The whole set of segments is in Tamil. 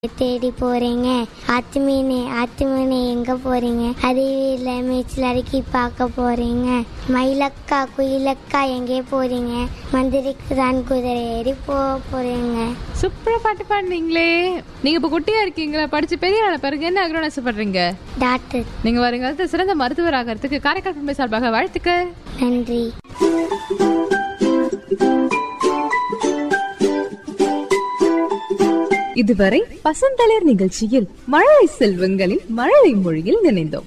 தேடி போறீங்க ஆத்து மீன் ஆத்து மீன் எங்க போறீங்க அருவியில மீச்சல் அடக்கி பார்க்க போறீங்க மயிலக்கா குயிலக்கா எங்கே போறீங்க மந்திரிக்கு தான் குதிரை ஏறி போக போறீங்க சூப்பரா பாட்டு பாடுனீங்களே நீங்க இப்ப குட்டியா இருக்கீங்களா படிச்சு பெரிய ஆன பிறகு என்ன ஆகணும்னு ஆசைப்படுறீங்க டாக்டர் நீங்க வருங்காலத்தில் சிறந்த மருத்துவர் ஆகிறதுக்கு காரைக்கால் பண்பை சார்பாக வாழ்த்துக்கள் நன்றி இதுவரை பசந்தளிர் நிகழ்ச்சியில் மழலை செல்வங்களின் மழலை மொழியில் நினைந்தோம்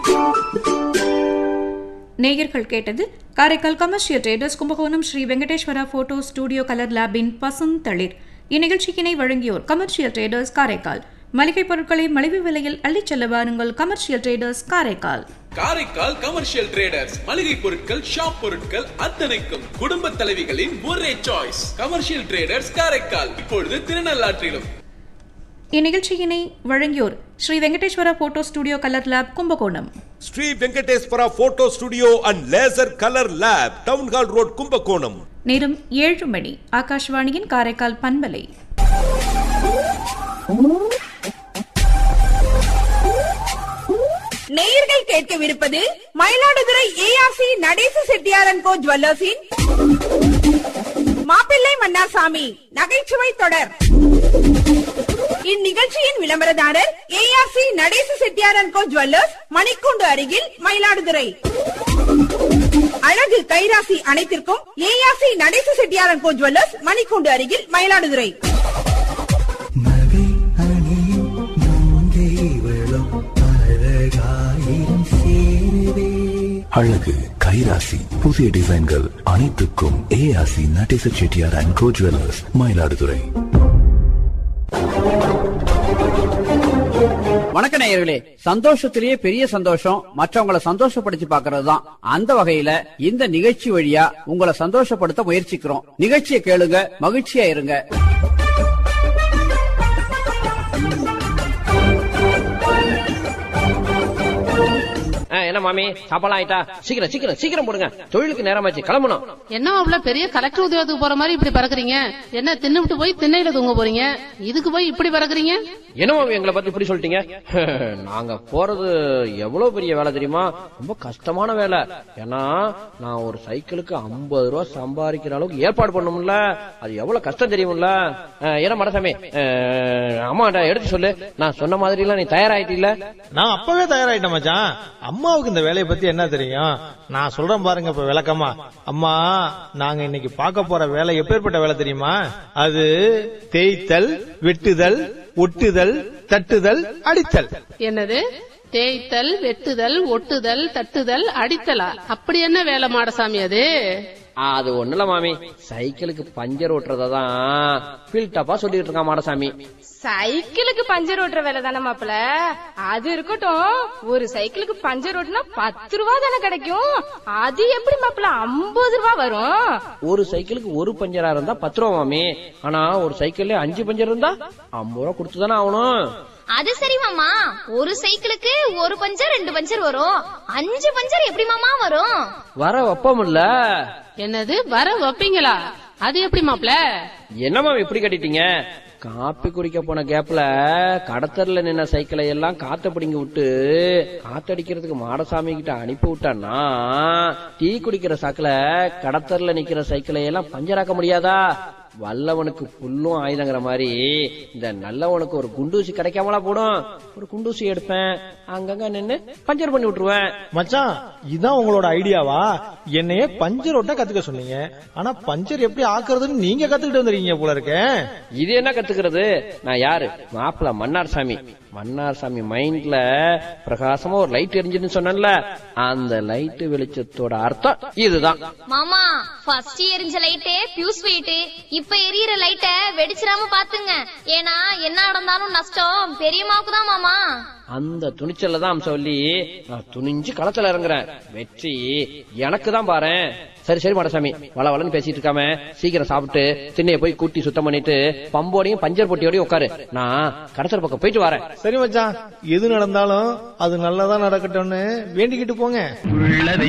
நேயர்கள் கேட்டது Karaikal commercial traders Kumbakonam Sri Venkateswara photo studio colour லேபின் பசுந்தளிர் இந்நிகழ்ச்சியினை வழங்கியோர் கமர்ஷியல் ட்ரேடர்ஸ் காரைக்கால் மளிகை பொருட்களை மலிவு விலையில் அள்ளிச் செல்ல வாருங்கள் commercial traders Karaikal Karaikal commercial traders மளிகை பொருட்கள் ஷாப் பொருட்கள் அத்தனைக்கும் குடும்ப தலைவிகளின் ஒரே சாய்ஸ் கமர்ஷியல் ட்ரேடர்ஸ் காரைக்கால் இப்பொழுது திருநள்ளாற்றிலும் இந்நிகழ்ச்சியினை வழங்கியோர் Sri Venkateswara photo studio colour lab Kumbakonam Sri Venkateswara photo studio and laser colour lab town hall road Kumbakonam நேரம் ஏழு மணி ஆகாஷ்வாணியின் காரைக்கால் பண்பலை நேயர்கள் கேட்கவிருப்பது மயிலாடுதுறை ஏஆர்சி நடேச செட்டியாரன் கோ ஜுவல்லர்ஸின் மாப்பிள்ளை மன்னாசாமி நகைச்சுவை தொடர் இந்நிகழ்ச்சியின் விளம்பரதாரர் ஏஆர்சி நடேச செட்டியாரன் கோ ஜுவல்லர்ஸ் மணிக்கூண்டு அருகில் மயிலாடுதுறை அழகு கைராசி அனைத்திற்கும் ஏஆர்சி நடேச செட்டியாரன் கோ ஜுவல்லர்ஸ் மணிக்கூண்டு அருகில் மயிலாடுதுறை மகை அணியும் நங்கை வளம் அழகாயிரம் சேருவே அழகு கைராசி புதிய டிசைன்கள் அனைத்துக்கும் ஏஆசி Natesa Chettiar and co jewellers Mayiladuthurai வணக்க நேயர்களே சந்தோஷத்திலேயே பெரிய சந்தோஷம் மற்றவங்களை சந்தோஷப்படுத்தி பாக்குறது தான் அந்த வகையில இந்த நிகழ்ச்சி வழியா உங்களை சந்தோஷப்படுத்த முயற்சிக்கிறோம் நிகழ்ச்சியை கேளுங்க மகிழ்ச்சியா இருங்க என்ன மாமி சாப்பாடு ஆயிட்டா சீக்கிரம் சீக்கிரம் சீக்கிரம் போடுங்க தொழிலுக்கு நேரமாச்சு கிளம்பணும் என்ன மாப்பிள்ள பெரிய கலெக்டர் உத்தியோகத்துக்கு போற மாதிரி இப்படி பறக்குறீங்க என்ன தின்னுட்டு போய் திண்ணையில தூங்க போறீங்க இதுக்கு போய் இப்படி பறக்குறீங்க என்ன மாமி எங்களை பத்தி இப்படி சொல்லிட்டீங்க நாங்க போறது எவ்வளவு பெரிய வேலை தெரியுமா ரொம்ப கஷ்டமான வேலை ஏன்னா நான் ஒரு சைக்கிளுக்கு ஐம்பது ரூபா சம்பாதிக்கிற அளவுக்கு ஏற்பாடு பண்ணணும்ல அது எவ்வளவு கஷ்டம் தெரியும்ல அஹ், என்ன மடசாமி அஹ், அம்மாட்ட எடுத்து சொல்லு நான் சொன்ன மாதிரி எல்லாம் நீ தயாராயிட்டீல நான் அப்பவே தயாராயிட்டேன் மச்சான் அம்மாவுக்கு இந்த வேலையை பத்தி என்ன தெரியும் நான் சொல்றேன் பாருங்க இப்ப விளக்கமா அம்மா நாங்க இன்னைக்கு பார்க்க போற வேலை எப்பேற்பட்ட வேலை தெரியுமா அது தேய்த்தல் வெட்டுதல் ஒட்டுதல் தட்டுதல் அடித்தல் என்னது தேய்த்தல் வெட்டுதல் ஒட்டுதல் தட்டுதல் அடித்தலா அப்படி என்ன வேலை மாடசாமி அது அது ஒண்ணுல மாமி சைக்கிளுக்கு பஞ்சர் ஓட்டுறதான் பில்டப்பா சொல்லிட்டு இருக்கான் மாடசாமி சைக்கிளுக்கு பஞ்சர் ஓட்டுற வேலை தானே மாப்பிள அது இருக்கட்டும் ஒரு சைக்கிளுக்கு பஞ்சர் ஓட்டுனா பத்து ரூபா தானே கிடைக்கும் அது எப்படி மாப்பிள ஐம்பது ரூபா வரும் ஒரு சைக்கிளுக்கு ஒரு பஞ்சரா இருந்தா பத்து ரூபா மாமி ஆனா ஒரு சைக்கிள்ல அஞ்சு பஞ்சர் இருந்தா ஐம்பது ரூபா கொடுத்து தானே ஆகணும் அது சரி மாமா ஒரு சைக்கிளுக்கு ஒரு பஞ்சர் ரெண்டு பஞ்சர் வரும் அஞ்சு பஞ்சர் எப்படி மாமா வரும் வர வைப்போம்ல என்னது வர வைப்பீங்களா அது எப்படி மாப்பிள என்ன மாமி இப்படி கட்டிட்டீங்க காப்பி குடிக்க போன கேப்ல கடத்தர்ல நின்ன சைக்கிளை எல்லாம் காத்த பிடிங்கி விட்டு காத்தடிக்கிறதுக்கு மாடசாமி கிட்ட அனுப்பி விட்டான்னா டீ குடிக்கிற சாக்குல கடத்தர்ல நிக்கிற சைக்கிளை எல்லாம் பஞ்சராக்க முடியாதா வல்லவனுக்கு புல்லும் ஆயுதங்கிற மாதிரி இந்த நல்லவனுக்கு ஒரு குண்டூசி கிடைக்காமலா போடும் ஒரு குண்டூசி எடுப்பேன் அங்கங்க நின்னு பஞ்சர் பண்ணி விட்டுருவேன் மச்சான் இதான் உங்களோட ஐடியாவா என்னைய பஞ்சர் ஓட்ட கத்துக்க சொன்னீங்க ஆனா பஞ்சர் எப்படி ஆக்குறதுன்னு நீங்க கத்துக்கிட்டு வந்துருக்கீங்க போல இருக்கே இது என்ன கத்துக்கிறது நான் யாரு மாப்பிள்ள மன்னார் சாமி மன்னார் சாமி மைண்ட்ல பிரகாசமா ஒரு லைட் எரிஞ்சுன்னு சொன்னேன்ல அந்த லைட் வெளிச்சத்தோட அர்த்தம் இதுதான் மாமா ஃபர்ஸ்ட் எரிஞ்ச லைட்டே பியூஸ் போயிட்டு இப்ப எரியற லைட்ட வெடிச்சிடாம பாத்துங்க ஏன்னா என்ன நடந்தாலும் நஷ்டம் பெரியம்மாவுக்கு தான் மாமா அந்த துணிச்சல்ல தான் சொல்லி நான் துணிஞ்சு களத்துல இறங்குறேன் வெற்றி எனக்கு தான் பாரேன் சரி சரி மாடசாமி வள வளன்னு பேசிட்டு இருக்காம சீக்கிரம் சாப்பிட்டு திண்ணைய போய் கூட்டி சுத்தம் பண்ணிட்டு பம்போடையும் பஞ்சர் பொட்டியோடையும் உட்காரு நான் கடத்தல் பக்கம் போயிட்டு வரேன் சரி மச்சான் எது நடந்தாலும் அது நல்லதா நடக்கட்டும்னு வேண்டிக்கிட்டு போங்க உள்ளதை